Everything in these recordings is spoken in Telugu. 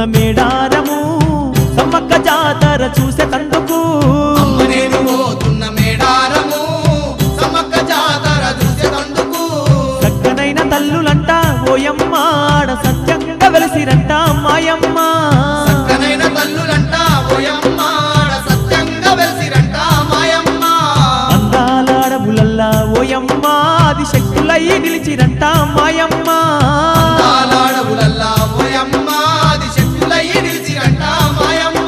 మేడారము సమ్మక్క జాతర చూసే తందుకు అమ్మ నేను పోతున్న మేడారము సమ్మక్క జాతర చూసేటందుకు చక్కనైన తల్లులంట ఓయమ్మ ఆడ సత్యంగా వెలిసిరంట మాయమ్మ చక్కనైన తల్లులంట ఓయమ్మ ఆడ సత్యంగా వెలిసిరంట మాయమ్మ అందాల అడవులల్లా ఓయమ్మ ఆది శక్తులై నిలిచిరంట మాయమ్మ తాళాడవులల్లా ఓయమ్మ అది శక్తులయ్యి నిలిచిరంట మాయమ్మ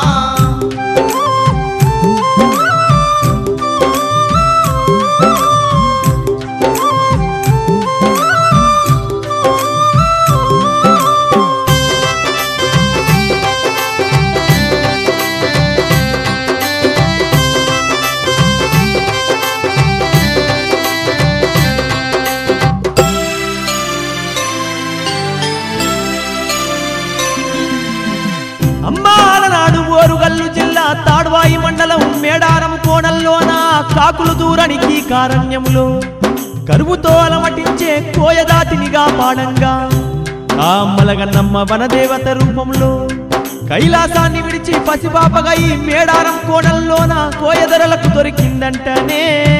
అమ్మాల నాడు ఓరుగల్లు జిల్లా తాడ్వాయి మండలం మేడారం కోణంలోన కాకులు దూరానికి కారణ్యములో కరువుతో అలమటించే కోయదాతినిగా పాడంగా ఆ మలగన్నమ్మ వనదేవత రూపంలో కైలాసాన్ని విడిచి పసిపాపగా ఈ మేడారం కోణంలోన కోయదొరలకు దొరికిందంటనే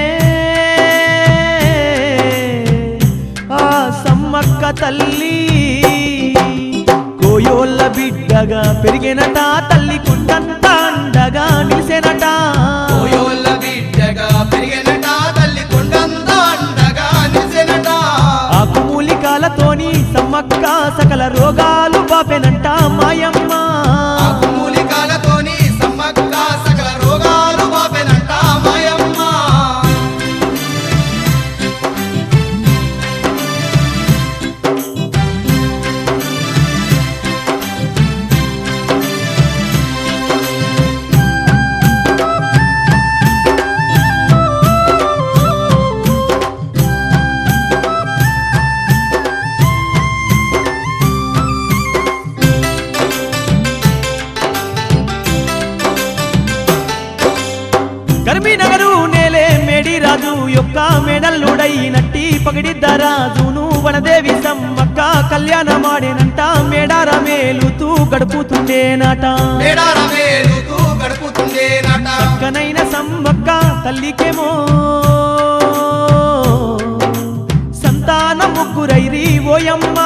ఆ సమ్మక్క తల్లి కోయోళ్ళ బిడ్డగా పెరిగినట తల్లి కుండంత అండగా నిలిసెనట ఓయోళ్ళ బిడ్డగా పెరిగినట తల్లి కొండంత అండగా నిలిచెనట ఆకుమూలికాలతోని సమ్మక్క సకల రోగాలు బాపెనంట మాయమ్మ ఆకుమూలికాలతోని సమ్మక్క సకల రోగాలు బాపెనంట మాయమ్మ కర్మీనగరు నేలే మేడి రాజు యొక్క మెడల్లుడై నట్టి పగిడిద్ద రాజును వనదేవి సమ్మక్క కళ్యాణమాడేనంట మేడార మేలుతూ గడుపుతుండేనట మేడారమేలుతూ గడుపుతుండేనట చక్కనైన సమ్మక్క తల్లికేమో సంతాన ముగ్గురైరి ఓయమ్మ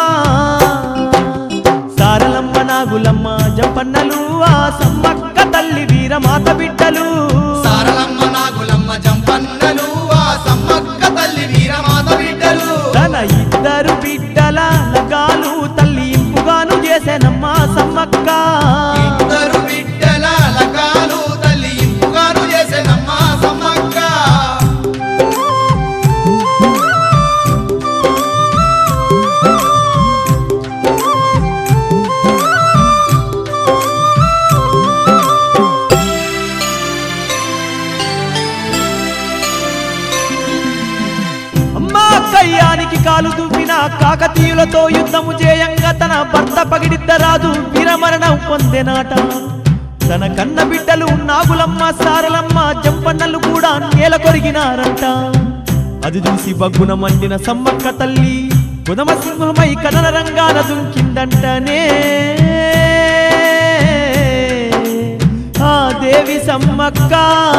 సారలమ్మ నాగులమ్మ జంపన్నలు ఆ సమ్మక్క తల్లి వీరమాత బిడ్డలు సారలమ్మ నాగులమ్మ జంపన్నలు ఆ సమ్మక్క తల్లి వీరమాత బిడ్డలు తన ఇద్దరు బిడ్డల లగాలు తల్లి ఇంపుగాను చేసేనమ్మ సమ్మక్క ఇద్దరు బిడ్డల లగాలు తల్లి ఇంపుగాను చేసెనమ్మ సమ్మక్క అమ్మా కయ్యానికి కాలు దువ్విన కాకతీయులతో యుద్ధము చేయంగా తన భర్త పగిడిద్దరాదు వీరమరణం పొందెనాట తన కన్న బిడ్డలు నాగులమ్మ సారలమ్మ జంపన్నలు కూడా నేల కొరిగినారంట అది చూసి బగ్గున మండిన సమ్మక్క తల్లి కుదమ సింహమై కనల రంగాన దుంకిందంటనే ఆ దేవి సమ్మక్క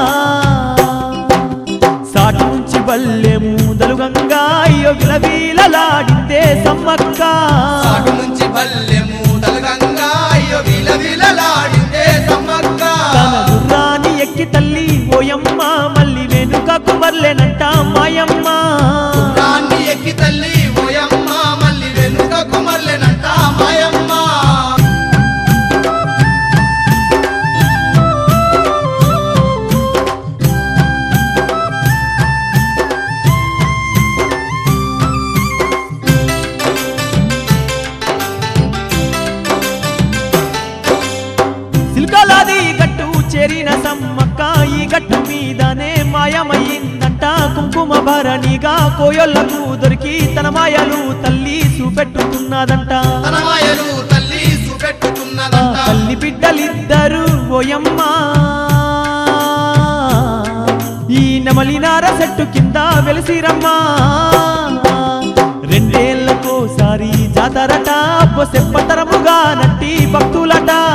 సాటి నుంచి బల్లెము దలుగంగా అయ్యో విలవీలలాడిందే సమ్మక్క సాటు నుంచి బల్లెము తలగంగా అయ్యో విల విలలాడిందే సమ్మక్క తన గుర్రాన్ని ఎక్కి తల్లి ఓయమ్మ మళ్ళీ వెనుకకు మర్లెనంట మాయమ్మ రాన్ని ఎక్కి తల్లి ఓయమ్మ మళ్ళీ వెనుకకు మల్లెనంట మాయమ్మ సిల్కలాది గట్టు చేరిన సమ్మక్క ఈ గట్టు మీదనే మాయమయ్యిందంట కుంకుమ భరణిగా కోయొల్లకు దొరికి తన మాయలు తల్లి చూపెట్టుకున్నదంట తన మాయలు తల్లి ఆ చూపెట్టుకున్నదంట తల్లి బిడ్డలిద్దరు ఓయమ్మ ఈ నెమలినార చెట్టు కింద వెలిసిరమ్మా రెండేళ్లకోసారి జాతరట అబ్బో సెప్పతరముగా నట్టి భక్తులట